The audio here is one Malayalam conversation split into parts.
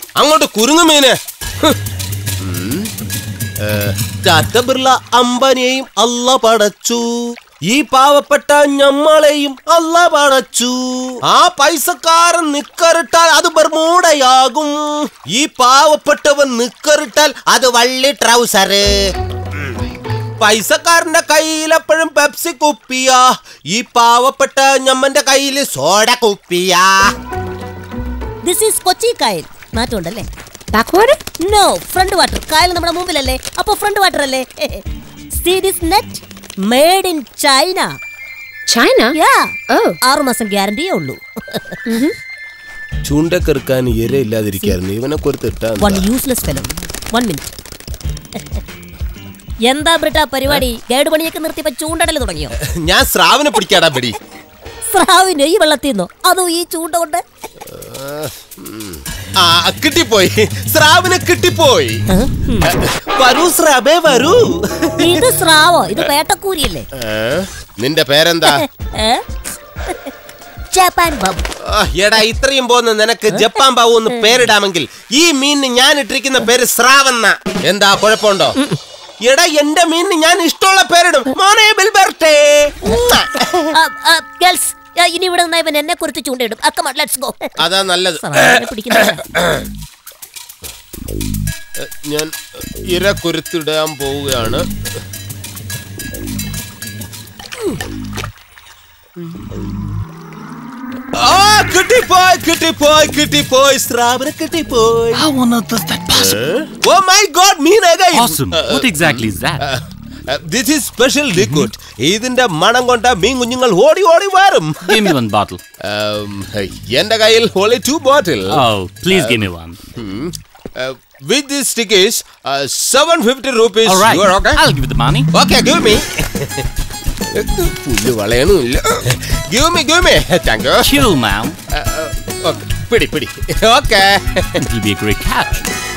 അങ്ങോട്ട് കുരുങ്ങു മീന് ടാറ്റ ബിർള അംബാനിയെയും അല്ല പടച്ചു ഈ പാവപ്പെട്ട ഞമ്മളെയും അല്ല പടച്ചു ആ പൈസക്കാരൻ നിക്കറിട്ടാൽ അത് ബർമൂടയാകും ഈ പാവപ്പെട്ടവൻ നിക്കറിട്ടാൽ അത് വള്ളി ട്രൗസറ് പൈസക്കാരന്റെ കയ്യിൽ എപ്പോഴും പെപ്സി കുപ്പിയാ ഈ പാവപ്പെട്ട ഞമ്മന്റെ കയ്യിൽ സോഡ കുപ്പിയാ ദിസ് ഈസ് കൊച്ചി കായൽ മാറ്റമുണ്ടല്ലേ ബാക്ക്വേർഡ് നോ ഫ്രണ്ട് വാട്ടർ കായൽ നമ്മുടെ മുമ്പിലല്ലേ അപ്പൊ ഫ്രണ്ട് വാട്ടർ അല്ലേ see this net made in China China യാ Oh. ആറു മാസം ഗ്യാരണ്ടിയേ ഉള്ളൂ ചൂണ്ടക്കെറുക്കാൻ ഇരയില്ലാതിരിക്കായിരുന്നു ഇവനെ കൊരുത്തിട്ടാ one useless fellow one minute എന്താ ബ്രിട്ട പരിപാടി ഗൈഡ് പണിയൊക്കെ നിർത്തിയപ്പോ ചൂണ്ടടൽ തുടങ്ങിയോ ഞാൻ സ്രാവിനെ പിടിക്കാടാ ബെടി സ്രാവിന് ഈ വെള്ളത്തിൽ നിന്നോ അതോ ഈ ചൂണ്ട കൊണ്ട് ആ കിട്ടിപ്പോയി സ്രാവിനെ കിട്ടിപ്പോയി വരൂ സ്രാബേ വരൂ ഇത് സ്രാവോ ഇത് പേട്ടക്കൂരിയല്ലേ ഏ? നിന്റെ പേരെന്താ ഏ? ജപ്പാൻ ബാബു ആ, എടാ ഇത്രയും പോന്ന് നിനക്ക് ജപ്പാൻ ബാബു എന്ന് പേരിടാമെങ്കിൽ ഈ മീനിന് ഞാൻ ഇട്ടിരിക്കുന്ന പേര് സ്രാവെന്ന എന്താ കുഴപ്പമുണ്ടോ എടാ എന്റെ മീനിന് ഞാൻ ഇഷ്ടമുള്ള പേരിടും മോനെ ബിൽബർട്ടേ ഗേൾസ് ഇനി ഇവിടെ നിന്നാ ഇവൻ എന്നെ കുറിച്ച് ചൂണ്ടയിടും അക്കം ലെറ്റ്സ് ഗോ അതാ നല്ലത് പിടിക്കുന്ന ഞാൻ ഇര കുരുത്തിടാൻ പോവുകയാണ് ആ കിട്ടിപ്പോയി കിട്ടിപ്പോയി കിട്ടിപ്പോയി സ്രാവിനെ കിട്ടിപ്പോയി How on earth is that possible? Oh my god മീൻ again. Awesome. What exactly is that? This is special liquid ഇതിന്റെ മണം കൊണ്ട മീൻ കുഞ്ഞുങ്ങൾ ഓടി ഓടി വരും Give me one bottle. Um, എന്റെ കയ്യിൽ only two bottle Oh, please give me one. Uh, with this stickers uh, 750 rupees All right. you are okay I'll give you the money. okay give me പുല്ല് വളയണമില്ല give me give me thank you Chill, ma'am. Uh, uh, okay. പിടി പിടി okay It'll be a great catch.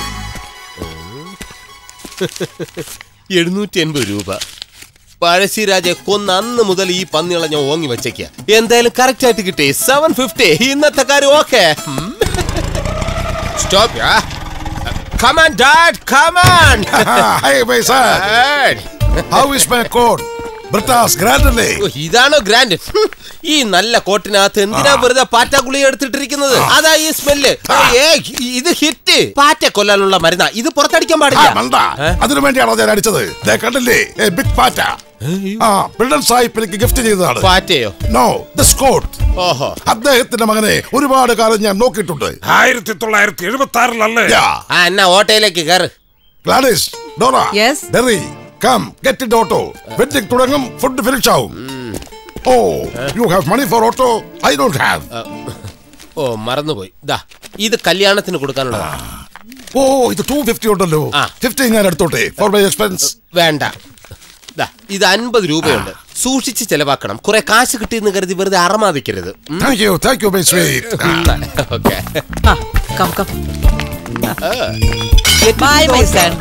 എഴുന്നൂറ്റി എൺപത് രൂപ പഴശ്ശിരാജെ കൊന്ന അന്ന് മുതൽ ഈ പന്നികളെ ഞാൻ ഓങ്ങി വെച്ചേക്ക എന്തായാലും കറക്റ്റ് ആയിട്ട് കിട്ടി സെവൻ ഫിഫ്റ്റി ഇന്നത്തെ കാര്യം okay stop come on dad come on hey, my son. How is my coat? Britas grandly. ഇതാണോ ഗ്രാൻഡ് ഈ നല്ല കോട്ടിനകത്ത് എന്തിനാ വെറുതെ പാറ്റ ഗുളി എടുത്തിട്ടിരിക്കുന്നത് അതാ ഈ സ്മെല്ല് ഇത് ഹിറ്റ് പാറ്റ കൊല്ലാനുള്ള മരുന്നാ ഇത് പുറത്തടിക്കാൻ ആ പാടില്ല മണ്ട അതിനു വേണ്ടിയാണോ ഞാൻ അടിച്ചത് ദേ കണ്ടില്ലേ ഏ ബിഗ് പാറ്റ ആ ബ്രിട്ടൻ സാഹിബ് എനിക്ക് ഗിഫ്റ്റ് ചെയ്തതാണ് പാറ്റയോ നോ ദിസ് കോട്ട് ഓഹോ അദ്ദേഹത്തിന്റെ മകനെ ഒരുപാട് കാലം ഞാൻ നോക്കിയിട്ടുണ്ട് ആയിരത്തി തൊള്ളായിരത്തി എഴുപത്തി ആറിലല്ലേ Yeah. ആ എന്നാ ഓട്ടോയിലേക്ക് കയറ് Gladys Dora Yes? Derry come get in auto wedding തുടങ്ങും ഫുഡ് ഫിനിഷ് ആവും oh you have money for auto I don't have oh മറന്നുപോയി ദാ ഇത് കല്യാണത്തിന് കൊടുക്കാനുള്ളതാ ഓ ഇത് ടു ഫിഫ്റ്റി ഉണ്ടല്ലോ ആ. ഫിഫ്റ്റി ഞാൻ എടുത്തോട്ടെ ഫോർ മൈ എക്സ്പെൻസ് വേണ്ട ദാ ഇത് അൻപത് രൂപയുണ്ട് സൂക്ഷിച്ച് ചെലവാക്കണം കുറെ കാശ് കിട്ടിയെന്ന് കരുതി വെറുതെ അറമാദിക്കരുത് thank you thank you my sweet okay Ah, come, come. Bye, my son.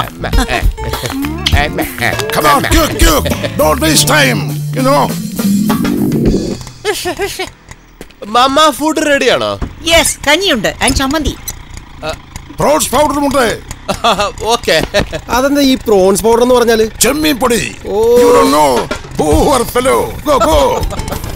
Come on, quick, quick. Don't waste time. You know. Mamma food റെഡിയാണോ Yes, കഞ്ഞിയുണ്ട് ആൻഡ് ചമ്മന്തി പ്രോൺസ് പൗഡറും ഉണ്ട് ഓക്കെ അതെന്താ ഈ പ്രോൺസ് പൗഡർ എന്ന് പറഞ്ഞാല് ചെമ്മീൻ പൊടി you don't know poor fellow go go